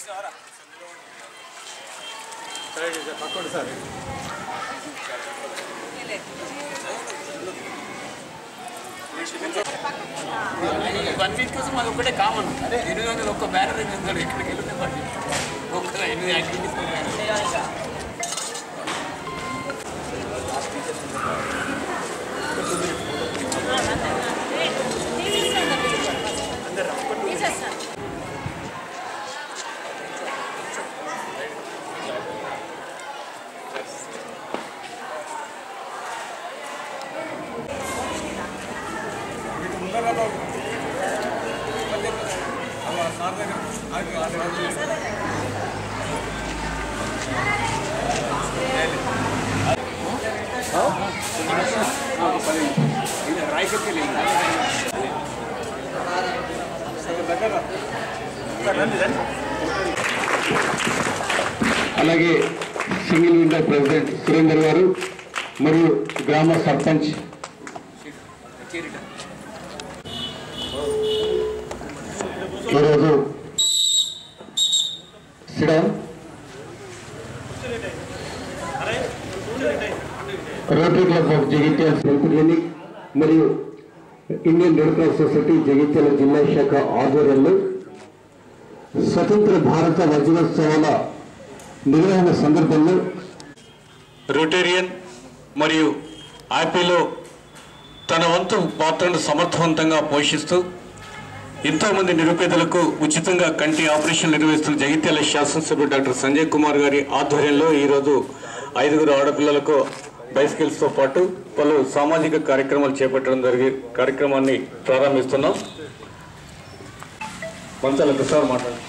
One week కోసం అది ఒకటే కామన్ ఎనిమిది వందలు ఒక్క బ్యానర్ ఎనిమిది ఇక్కడికి వెళ్తే పట్టి ఒక్క ఎనిమిది యాక్టివిటీస్ రాయకత్తి అలాగే సింగిల్ విండో ప్రెసిడెంట్ సురేందర్ గారు మరియు గ్రామ సర్పంచ్ ఈరోజు సిడౌన్ Rotary club of Jagtial health clinic మరియు Indian Red cross society Jagtial జిల్లా శాఖ ఆధ్వర్యంలో స్వతంత్ర భారత వజ్రోత్సవాల నిర్వహణ సందర్భంలో రొటేరియన్ మరియు ఆపిలో తన వంతు పాత్రను సమర్థవంతంగా పోషిస్తూ ఎంతోమంది నిరుపేదలకు ఉచితంగా కంటి ఆపరేషన్ నిర్వహిస్తున్న జగిత్యాల శాసనసభ్యుడు డాక్టర్ సంజయ్ కుమార్ గారి ఆధ్వర్యంలో ఈరోజు ఐదుగురు ఆడపిల్లలకు బైసికల్స్తో పాటు పలు సామాజిక కార్యక్రమాలు చేపట్టడం జరిగే కార్యక్రమాన్ని ప్రారంభిస్తున్నాం మంచాల ప్రసాద్ మాట్లాడు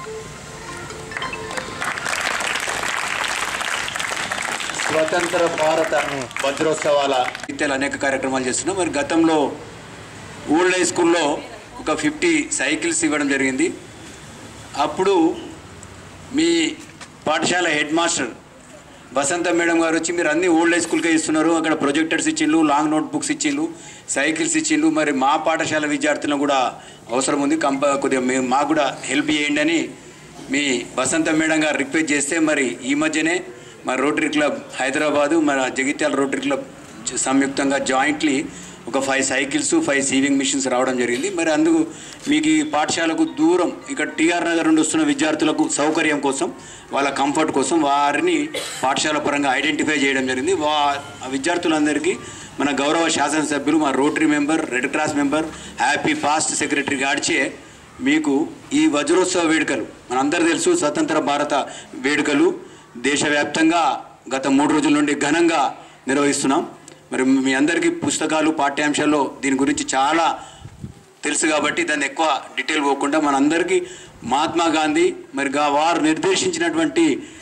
స్వతంత్ర భారత వజ్రోత్సవాల ఇత్యాలు అనేక కార్యక్రమాలు చేస్తున్నాం మరి గతంలో ఓల్డ్ హై స్కూల్లో ఒక ఫిఫ్టీ సైకిల్స్ ఇవ్వడం జరిగింది అప్పుడు మీ పాఠశాల హెడ్ మాస్టర్ వసంత మేడం గారు వచ్చి మీరు అన్ని ఓల్డ్ హై స్కూల్కే ఇస్తున్నారు అక్కడ ప్రొజెక్టర్స్ ఇచ్చిండ్రు లాంగ్ నోట్ బుక్స్ ఇచ్చిండ్రు సైకిల్స్ ఇచ్చిండ్రు మరి మా పాఠశాల విద్యార్థులకు కూడా అవసరం ఉంది కంప కొద్దిగా మేము మాకు కూడా హెల్ప్ చేయండి అని మీ వసంత మేడం గారు రిక్వెస్ట్ చేస్తే మరి ఈ మధ్యనే మా రోటరీ క్లబ్ హైదరాబాదు మన జగిత్యాల రోటరీ క్లబ్ జ- సంయుక్తంగా జాయింట్లీ ఒక five cycles five sewing machines రావడం జరిగింది మరి అందుకు మీకు ఈ పాఠశాలకు దూరం ఇక్కడ టీఆర్ నగర్ నుండి వస్తున్న విద్యార్థులకు సౌకర్యం కోసం వాళ్ళ కంఫర్ట్ కోసం వారిని పాఠశాల పరంగా ఐడెంటిఫై చేయడం జరిగింది వా ఆ విద్యార్థులందరికీ మన గౌరవ శాసనసభ్యులు మా Rotary member red cross member happy past secretary గాడిచే మీకు ఈ వజ్రోత్సవ వేడుకలు మనందరూ తెలుసు స్వతంత్ర భారత వేడుకలు దేశవ్యాప్తంగా గత మూడు రోజుల నుండి ఘనంగా నిర్వహిస్తున్నాం మరి మీ అందరికీ పుస్తకాలు పాఠ్యాంశాల్లో దీని గురించి చాలా తెలుసు కాబట్టి దాన్ని ఎక్కువ డీటెయిల్ పోకుండా మనందరికీ మహాత్మా గాంధీ మరి గా- వారు నిర్దేశించినటువంటి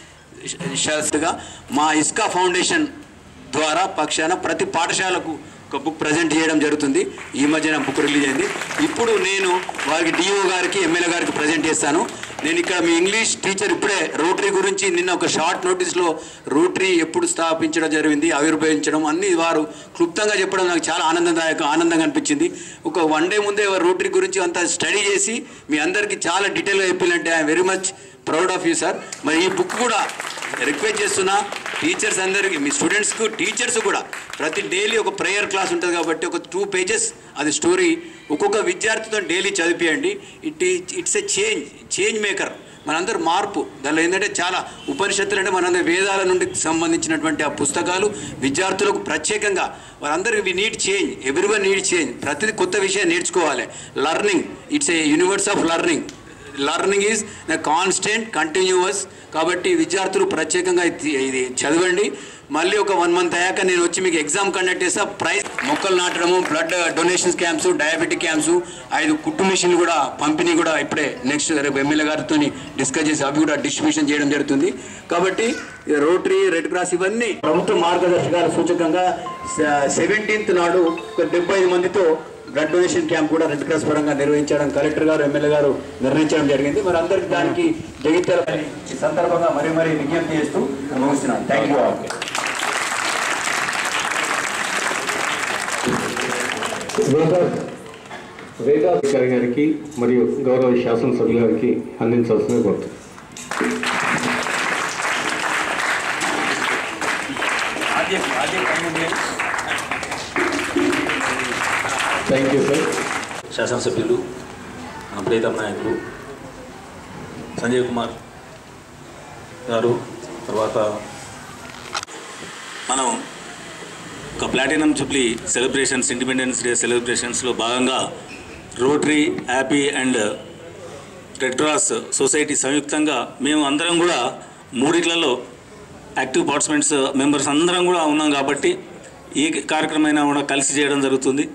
శాస్త్రగా మా ఇస్కా ఫౌండేషన్ ద్వారా పక్షాన ప్రతి పాఠశాలకు ఒక బుక్ ప్రజెంట్ చేయడం జరుగుతుంది ఈ మధ్యన బుక్ రిలీజ్ అయింది ఇప్పుడు నేను వారికి డిఓ గారికి ఎమ్మెల్యే గారికి ప్రజెంట్ చేస్తాను నేను ఇక్కడ మీ ఇంగ్లీష్ టీచర్ ఇప్పుడే రోటరీ గురించి నిన్న ఒక షార్ట్ నోటీస్లో రోటరీ ఎప్పుడు స్థాపించడం జరిగింది ఆవిర్భవించడం అన్ని వారు క్లుప్తంగా చెప్పడం నాకు చాలా ఆనందదాయక ఆనందంగా అనిపించింది ఒక వన్ డే ముందే వారు రోటరీ గురించి అంతా స్టడీ చేసి మీ అందరికీ చాలా డీటెయిల్గా చెప్పినట్టే I'm very much proud of you sir మరి ఈ బుక్ కూడా రిక్వెస్ట్ చేస్తున్నా టీచర్స్ అందరికీ మీ స్టూడెంట్స్కు టీచర్స్ కూడా ప్రతి డైలీ ఒక ప్రేయర్ క్లాస్ ఉంటుంది కాబట్టి ఒక టూ పేజెస్ అది స్టోరీ ఒక్కొక్క విద్యార్థితో డైలీ చదివియండి it it's a change change maker మనందరూ మార్పు దానిలో ఏంటంటే చాలా ఉపనిషత్తులు అంటే మనందరి వేదాల నుండి సంబంధించినటువంటి ఆ పుస్తకాలు విద్యార్థులకు ప్రత్యేకంగా వారందరూ we need change every one need change ప్రతిదీ కొత్త విషయం నేర్చుకోవాలి learning it's a universe of learning learning is constant continuous కాబట్టి విద్యార్థులు ప్రత్యేకంగా ఇది ఇది చదవండి మళ్ళీ ఒక వన్ మంత్ అయ్యాక నేను వచ్చి మీకు ఎగ్జామ్ కండక్ట్ చేస్తా ప్రైజ్ మొక్కలు నాటడము blood donations camps diabetic camps ఐదు కుట్టు మిషన్లు కూడా పంపిణీ కూడా ఇప్పుడే నెక్స్ట్ రేపు ఎమ్మెల్యే గారితో డిస్కస్ చేసి అవి కూడా డిస్ట్రిబ్యూషన్ చేయడం జరుగుతుంది కాబట్టి రోటరీ రెడ్ క్రాస్ ఇవన్నీ ప్రభుత్వ మార్గదర్శకాల సూచకంగా సెవెంటీన్త్ నాడు ఒక డెబ్బై ఐదు మందితో బ్లడ్ డొనేషన్ క్యాంప్ కూడా రెడ్ క్రాస్ పరంగా నిర్వహించడం కలెక్టర్ గారు ఎమ్మెల్యే గారు నిర్ణయించడం జరిగింది మరి అందరికి దానికి జగిత్యాల ఈ సందర్భంగా మరీ మరీ విజ్ఞప్తి చేస్తూ ముగిస్తున్నాను థ్యాంక్ యూ వేదాస్ వేదాధికారి గారికి మరియు గౌరవ శాసనసభ్యుల గారికి అందించాల్సిన కోరుతుంది ఆద్యం ఆద్యం కమ్యూనిటీ థ్యాంక్ యూ సార్ శాసనసభ్యులు మన ప్రీతం నాయకులు సంజయ్ కుమార్ గారు తర్వాత మనం ఒక platinum jubilee celebrations independence day సెలబ్రేషన్స్లో భాగంగా Rotary happy and red cross society సంయుక్తంగా మేము అందరం కూడా మూడిట్లలో యాక్టివ్ పార్టిసిపెంట్స్ మెంబర్స్ అందరం కూడా ఉన్నాం కాబట్టి ఈ కార్యక్రమం కూడా కలిసి చేయడం జరుగుతుంది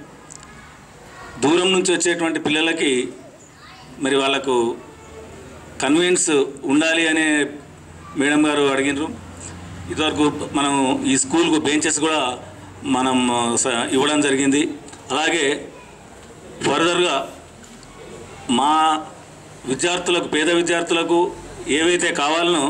దూరం నుంచి వచ్చేటువంటి పిల్లలకి మరి వాళ్ళకు కన్వీన్స్ ఉండాలి అనే మేడం గారు అడిగినారు ఇదివరకు మనం ఈ స్కూల్కు బెంచెస్ కూడా మనం ఆ, స- ఇవ్వడం జరిగింది అలాగే ఫర్దర్గా మా విద్యార్థులకు పేద విద్యార్థులకు ఏవైతే కావాలనో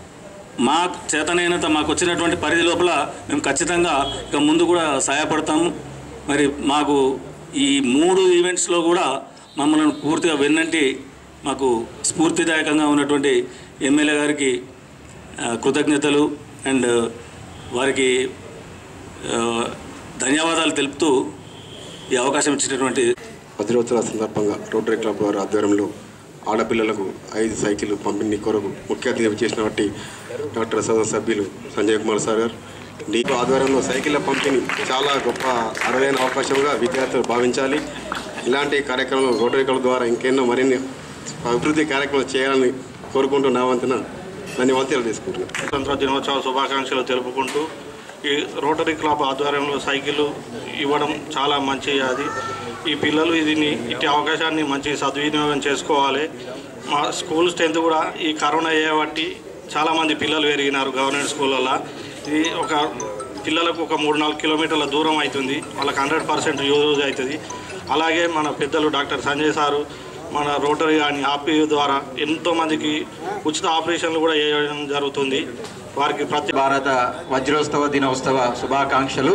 మా చేతనైనంత మాకు వచ్చినటువంటి పరిధి లోపల మేము ఖచ్చితంగా ఇక ముందు కూడా సహాయపడతాము మరి మాకు ఈ మూడు ఈవెంట్స్లో కూడా మమ్మల్ని పూర్తిగా వెన్నంటి మాకు స్ఫూర్తిదాయకంగా ఉన్నటువంటి ఎమ్మెల్యే గారికి ఆ, కృతజ్ఞతలు అండ్ వారికి ఆ, ధన్యవాదాలు తెలుపుతూ ఈ అవకాశం ఇచ్చినటువంటి వజ్రోత్సవ సందర్భంగా రోటరీ క్లబ్ వారి ఆధ్వర్యంలో ఆడపిల్లలకు ఐదు సైకిల్ పంపిణీ కొరకు ముఖ్య అతిథి చేసినటువంటి డాక్టర్ సదన సభ్యులు సంజయ్ కుమార్ సార్ గారు నీకు ఆధ్వర్యంలో సైకిళ్ళ పంపిణీ చాలా గొప్ప అరుదైన అవకాశంగా విద్యార్థులు భావించాలి ఇలాంటి కార్యక్రమాలు రోటరీ క్లబ్ ద్వారా ఇంకెన్నో మరిన్ని అభివృద్ధి కార్యక్రమాలు చేయాలని కోరుకుంటూ నా వంతున ధన్యవాదాలు తెలియజేసుకుంటున్నాను స్వతంత్ర దినోత్సవ శుభాకాంక్షలు తెలుపుకుంటూ ఈ రోటరీ క్లబ్ ఆధ్వర్యంలో సైకిల్ ఇవ్వడం చాలా మంచి అది ఈ పిల్లలు దీన్ని ఇట్టి అవకాశాన్ని మంచి సద్వినియోగం చేసుకోవాలి మా స్కూల్ స్ట్రెంత్ కూడా ఈ కరోనా చేయబట్టి చాలామంది పిల్లలు పెరిగినారు గవర్నమెంట్ స్కూళ్ళల్లో ఇది ఒక పిల్లలకు ఒక మూడు నాలుగు కిలోమీటర్ల దూరం అవుతుంది వాళ్ళకి హండ్రెడ్ పర్సెంట్ యూజ్ అవుతుంది అలాగే మన పెద్దలు డాక్టర్ సంజయ్ సారు మన రోటరీ కానీ ఆపీ ద్వారా ఎంతోమందికి ఉచిత ఆపరేషన్లు కూడా చేయడం జరుగుతుంది వారికి ప్రతి భారత వజ్రోత్సవ దినోత్సవ శుభాకాంక్షలు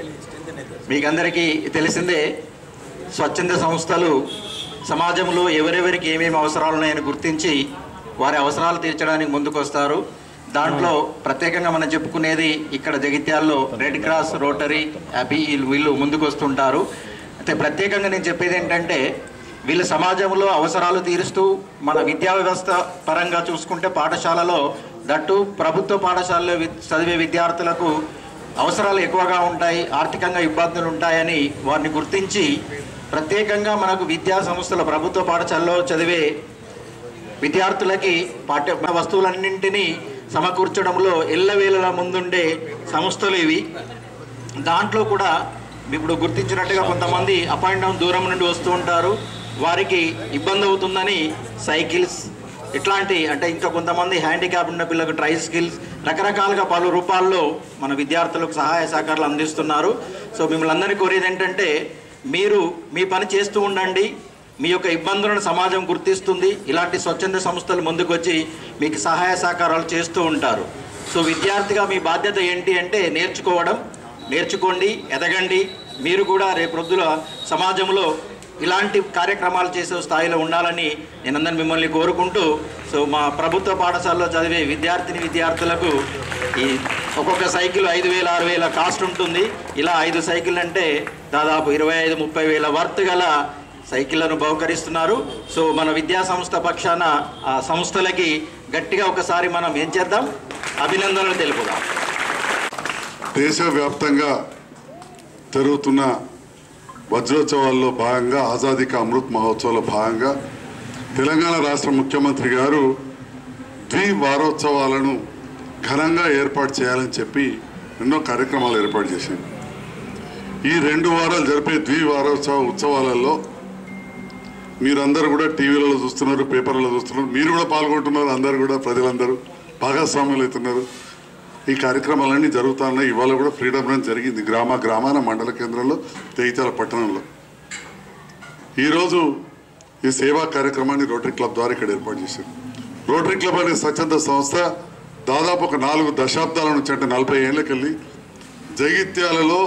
మీకందరికీ తెలిసిందే స్వచ్ఛంద సంస్థలు సమాజంలో ఎవరెవరికి ఏమేమి అవసరాలు ఉన్నాయని గుర్తించి వారి అవసరాలు తీర్చడానికి ముందుకొస్తారు దాంట్లో ప్రత్యేకంగా మనం చెప్పుకునేది ఇక్కడ జగిత్యాల్లో రెడ్ క్రాస్ రోటరీ హ్యాపీ వీళ్ళు- వీళ్ళు ముందుకు వస్తుంటారు అయితే ప్రత్యేకంగా నేను చెప్పేది ఏంటంటే వీళ్ళు సమాజంలో అవసరాలు తీరుస్తూ మన విద్యా వ్యవస్థ పరంగా చూసుకుంటే పాఠశాలలో దట్టు ప్రభుత్వ పాఠశాలలో వి- చదివే విద్యార్థులకు అవసరాలు ఎక్కువగా ఉంటాయి ఆర్థికంగా ఇబ్బందులు ఉంటాయని వారిని గుర్తించి ప్రత్యేకంగా మనకు విద్యా సంస్థల ప్రభుత్వ పాఠశాలలో చదివే విద్యార్థులకి పాఠ్య వస్తువులన్నింటినీ సమకూర్చడంలో ఎల్లవేళలా ముందుండే సంస్థలు ఇవి దాంట్లో కూడా ఇప్పుడు గుర్తించినట్టుగా కొంతమంది అప్ అండ్ డౌన్ దూరం నుండి వస్తూ ఉంటారు వారికి ఇబ్బంది అవుతుందని సైకిల్స్ ఇట్లాంటి అంటే ఇంకా కొంతమంది హ్యాండిక్యాప్ ఉన్న పిల్లలకు ట్రై స్కిల్స్ రకరకాలుగా పలు రూపాల్లో మన విద్యార్థులకు సహాయ సహకారాలు అందిస్తున్నారు సో మిమ్మల్ని అందరినీ కోరేది ఏంటంటే మీరు మీ పని చేస్తూ ఉండండి మీ యొక్క ఇబ్బందులను సమాజం గుర్తిస్తుంది ఇలాంటి స్వచ్ఛంద సంస్థలు ముందుకు వచ్చి మీకు సహాయ సహకారాలు చేస్తూ ఉంటారు సో విద్యార్థిగా మీ బాధ్యత ఏంటి అంటే నేర్చుకోవడం నేర్చుకోండి ఎదగండి మీరు కూడా రేపొద్దుల సమాజంలో ఇలాంటి కార్యక్రమాలు చేసే స్థాయిలో ఉండాలని నేను అందరిని మిమ్మల్ని కోరుకుంటూ సో మా ప్రభుత్వ పాఠశాలలో చదివే విద్యార్థిని విద్యార్థులకు ఈ ఒక్కొక్క సైకిల్ ఐదు వేల ఆరు వేల కాస్ట్ ఉంటుంది ఇలా ఐదు సైకిల్ అంటే దాదాపు ఇరవై ఐదు ముప్పై వేల వర్త్ గల సైకిళ్లను బహుకరిస్తున్నారు సో మన విద్యా సంస్థ పక్షాన ఆ సంస్థలకి గట్టిగా ఒకసారి మనం ఏం చేద్దాం అభినందనలు తెలుపుదాం దేశవ్యాప్తంగా జరుగుతున్న వజ్రోత్సవాల్లో భాగంగా ఆజాదీ కా అమృత్ మహోత్సవాల భాగంగా తెలంగాణ రాష్ట్ర ముఖ్యమంత్రి గారు ద్వి వారోత్సవాలను ఘనంగా ఏర్పాటు చేయాలని చెప్పి ఎన్నో కార్యక్రమాలు ఏర్పాటు చేసింది ఈ రెండు వారాలు జరిపే ద్వి వారోత్సవ ఉత్సవాలలో మీరందరూ కూడా టీవీలలో చూస్తున్నారు పేపర్లలో చూస్తున్నారు మీరు కూడా పాల్గొంటున్నారు అందరు కూడా ప్రజలందరూ భాగస్వాములు అవుతున్నారు ఈ కార్యక్రమాలన్నీ జరుగుతున్నాయి ఇవాళ కూడా ఫ్రీడమ్ రన్ జరిగింది గ్రామ గ్రామాన మండల కేంద్రంలో జగిత్యాల పట్టణంలో ఈరోజు ఈ సేవా కార్యక్రమాన్ని రోటరీ క్లబ్ ద్వారా ఇక్కడ ఏర్పాటు చేశారు రోటరీ క్లబ్ అనే స్వచ్ఛంద సంస్థ దాదాపు ఒక నాలుగు దశాబ్దాల నుంచి అంటే నలభై ఏళ్ళకెళ్ళి జగిత్యాలలో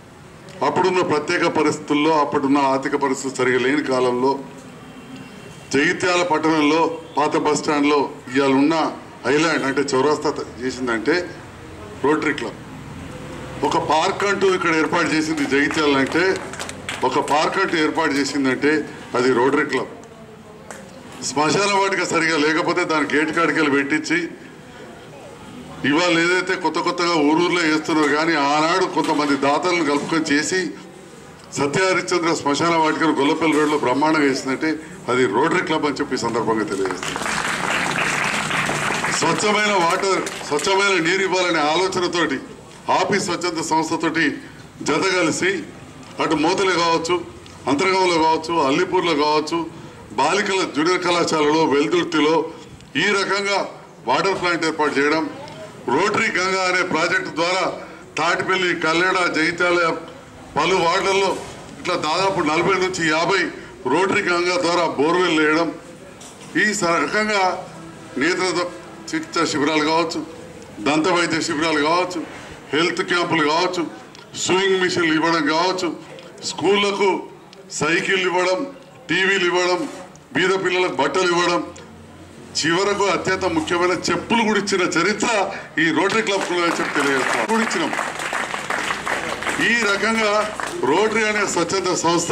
అప్పుడున్న ప్రత్యేక పరిస్థితుల్లో అప్పుడున్న ఆర్థిక పరిస్థితులు సరిగా లేని కాలంలో జగిత్యాల పట్టణంలో పాత బస్ స్టాండ్లో ఇవాళ ఉన్న ఐలాండ్ అంటే చౌరస్తా చేసిందంటే రోటరీ క్లబ్ ఒక పార్క్ అంటూ ఇక్కడ ఏర్పాటు చేసింది జగిత్యాల అంటే ఒక పార్క్ అంటూ ఏర్పాటు చేసిందంటే అది రోటరీ క్లబ్ శ్మశాన వాటిక సరిగా లేకపోతే దాని గేట్ కాడికి వెళ్ళి పెట్టించి ఇవాళ ఏదైతే కొత్త కొత్తగా ఊరూరులో వేస్తున్నారో కానీ ఆనాడు కొంతమంది దాతలను కలుపుకొని చేసి సత్య హరిశ్చంద్ర శ్మశాన వాటికను గొల్లపల్లి రోడ్లో బ్రహ్మాండంగా వేసిందంటే అది రోటరీ క్లబ్ అని చెప్పి ఈ సందర్భంగా తెలియజేస్తుంది స్వచ్ఛమైన వాటర్ స్వచ్ఛమైన నీరు ఇవ్వాలనే ఆలోచనతోటి ఆఫీస్ స్వచ్ఛంద సంస్థతోటి జత కలిసి అటు మోతలు కావచ్చు అంతర్గంలో కావచ్చు అల్లిపూర్లో కావచ్చు బాలికల జూనియర్ కళాశాలలో వెల్దుర్తిలో ఈ రకంగా వాటర్ ప్లాంట్ ఏర్పాటు చేయడం రోటరీ గంగా అనే ప్రాజెక్టు ద్వారా తాటిపల్లి కల్లెడ జైత్యాల పలు వార్డులలో ఇట్లా దాదాపు నలభై నుంచి యాభై రోటరీ గంగా ద్వారా బోర్వెల్ వేయడం ఈ స- రకంగా నేత్ర చికిత్స శిబిరాలు కావచ్చు దంత వైద్య శిబిరాలు కావచ్చు హెల్త్ క్యాంపులు కావచ్చు స్వింగ్ మిషన్లు ఇవ్వడం కావచ్చు స్కూళ్లకు సైకిల్ ఇవ్వడం టీవీలు ఇవ్వడం బీద పిల్లలకు బట్టలు ఇవ్వడం చివరకు అత్యంత ముఖ్యమైన చెప్పులు కూడా ఇచ్చిన చరిత్ర ఈ రోటరీ క్లబ్ చెప్పి తెలియజేస్తాం కూడా ఇచ్చినాం ఈ రకంగా రోటరీ అనే స్వచ్ఛంద సంస్థ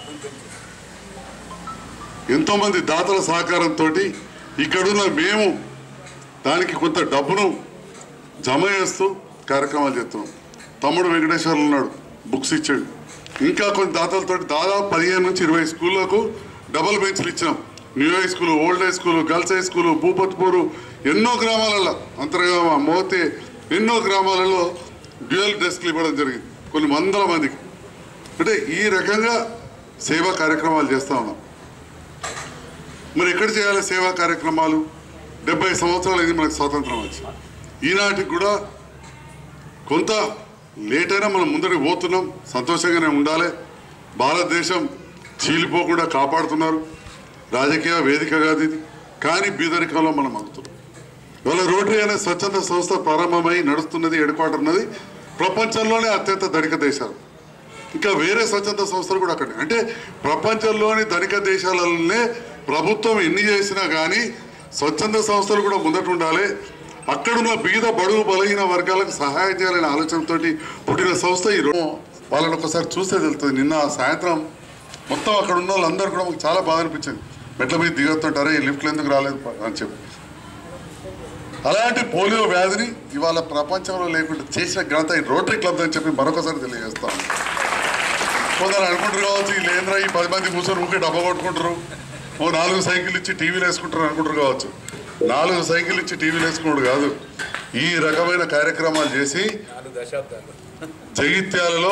ఎంతో మంది దాతల సహకారంతో ఇక్కడున్న మేము దానికి కొంత డబ్బును జమ చేస్తూ కార్యక్రమాలు చేస్తున్నాం తమ్ముడు వెంకటేశ్వర్లు ఉన్నాడు బుక్స్ ఇచ్చాడు ఇంకా కొన్ని దాతలతో దాదాపు పదిహేను నుంచి ఇరవై స్కూళ్ళకు డబుల్ బెంచ్లు ఇచ్చినాం new high school old high school girls high school Bhupatpur ఎన్నో గ్రామాలలో అంతర్గామ మోతే ఎన్నో గ్రామాలలో డ్యూయల్ డెస్క్లు ఇవ్వడం జరిగింది కొన్ని వందల మందికి అంటే ఈ రకంగా సేవా కార్యక్రమాలు చేస్తూ ఉన్నాం మరి ఎక్కడ చేయాలి సేవా కార్యక్రమాలు డెబ్బై సంవత్సరాలు అయింది మనకు స్వాతంత్రం వచ్చి ఈనాటికి కూడా కొంత లేట్ అయినా మనం ముందరికి పోతున్నాం సంతోషంగానే ఉండాలి భారతదేశం చీలిపోకుండా కాపాడుతున్నారు రాజకీయ వేదిక కాదు ఇది కానీ బీదరికంలో మనం ఆగుతున్నాం ఇవాళ రోటరీ అనే స్వచ్ఛంద సంస్థ ప్రారంభమై నడుస్తున్నది ఎడుకోవటం ఉన్నది ప్రపంచంలోనే అత్యంత ధనిక దేశాలు ఇంకా వేరే స్వచ్ఛంద సంస్థలు కూడా అక్కడ అంటే ప్రపంచంలోని ధనిక దేశాలలోనే ప్రభుత్వం ఎన్ని చేసినా కానీ స్వచ్ఛంద సంస్థలు కూడా ముందట ఉండాలి అక్కడున్న బీద బడుగు బలహీన వర్గాలకు సహాయం చేయాలనే ఆలోచనతోటి పుట్టిన సంస్థ ఈ రో- వాళ్ళని ఒకసారి చూస్తే తెలుస్తుంది నిన్న సాయంత్రం మొత్తం అక్కడ ఉన్న వాళ్ళందరూ కూడా మాకు చాలా బాధ అనిపించింది మెట్ల మీద దిగుతుంటారే ఈ లిఫ్ట్లు ఎందుకు రాలేదు అని చెప్పి అలాంటి పోలియో వ్యాధిని ఇవాళ ప్రపంచంలో లేకుండా చేసిన ఘనత ఈ రోటరీ క్లబ్ అని చెప్పి మరొకసారి తెలియజేస్తాం కొందరు అనుకుంటారు కావచ్చు ఈ లేంద్రా ఈ పది మంది కూర్చొని ఊకే డబ్బా కొట్టుకుంటారు ఓ నాలుగు సైకిల్ ఇచ్చి టీవీలు వేసుకుంటారు అనుకుంటారు కావచ్చు నాలుగు సైకిల్ ఇచ్చి టీవీలు వేసుకున్నాడు కాదు ఈ రకమైన కార్యక్రమాలు చేసి నాలుగు దశాబ్దాలు జగిత్యాలలో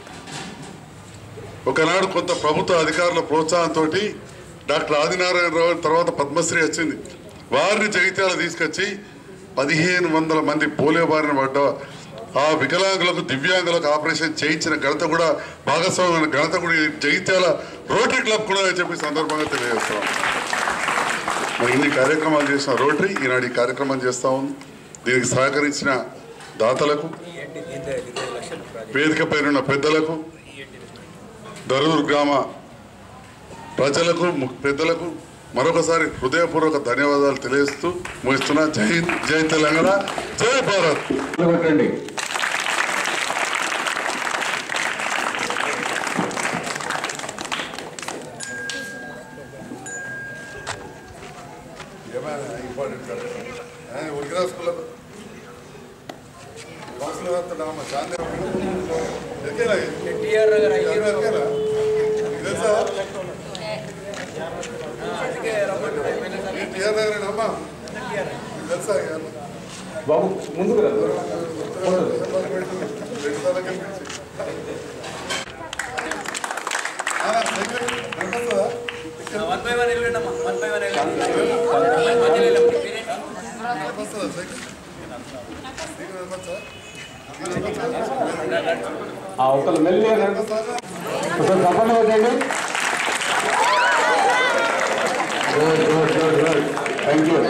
ఒకనాడు కొంత ప్రభుత్వ అధికారుల ప్రోత్సాహంతో డాక్టర్ ఆదినారాయణరావు తర్వాత పద్మశ్రీ వచ్చింది వారిని జగిత్యాల తీసుకొచ్చి పదిహేను వందల మంది పోలియో బారిన పడ్డ ఆ వికలాంగులకు దివ్యాంగులకు ఆపరేషన్ చేయించిన ఘనత కూడా భాగస్వామ్యమైన ఘనత కూడా ఈ జగిత్యాల రోటరీ క్లబ్ కూడా అని చెప్పి సందర్భంగా తెలియజేస్తున్నాం మరి ఇన్ని కార్యక్రమాలు చేసిన రోటరీ ఈనాడు ఈ కార్యక్రమం చేస్తా ఉంది దీనికి సహకరించిన దాతలకు ఏంటి దీంతో ఇరవై లక్షల ప్రాజెక్ట్ వేదిక పైన పెద్దలకు దరూర్ గ్రామ ప్రజలకు ము- పెద్దలకు మరొకసారి హృదయపూర్వక ధన్యవాదాలు తెలియజేస్తూ ముగిస్తున్నా జై హింద్ జై తెలంగాణ జై భారత్ పెట్టండి ఎన్టీఆర్ గారు అయ్యారు అందుకే రమ్మంటున్నా ఎమ్మెల్యే సార్ బాబు ముందుకు రా వన్ బై వన్ వెళ్ళండి అమ్మా వన్ బై వన్ వెళ్ళండి మధ్యలో వెళ్ళండి. మీరేంటి? ఆ ఒకళ్ళు మెల్లి ఒకసారి తప్పని కొట్టండి good good good good thank you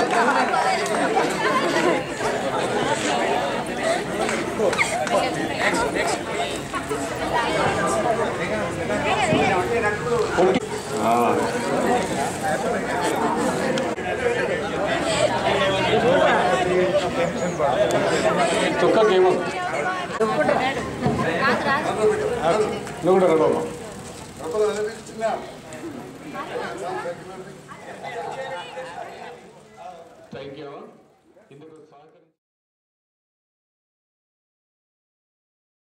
చుక్కకేమో నువ్వు కూడా రమ్మా థ్యాంక్ యూ ఇందుకు సహకరి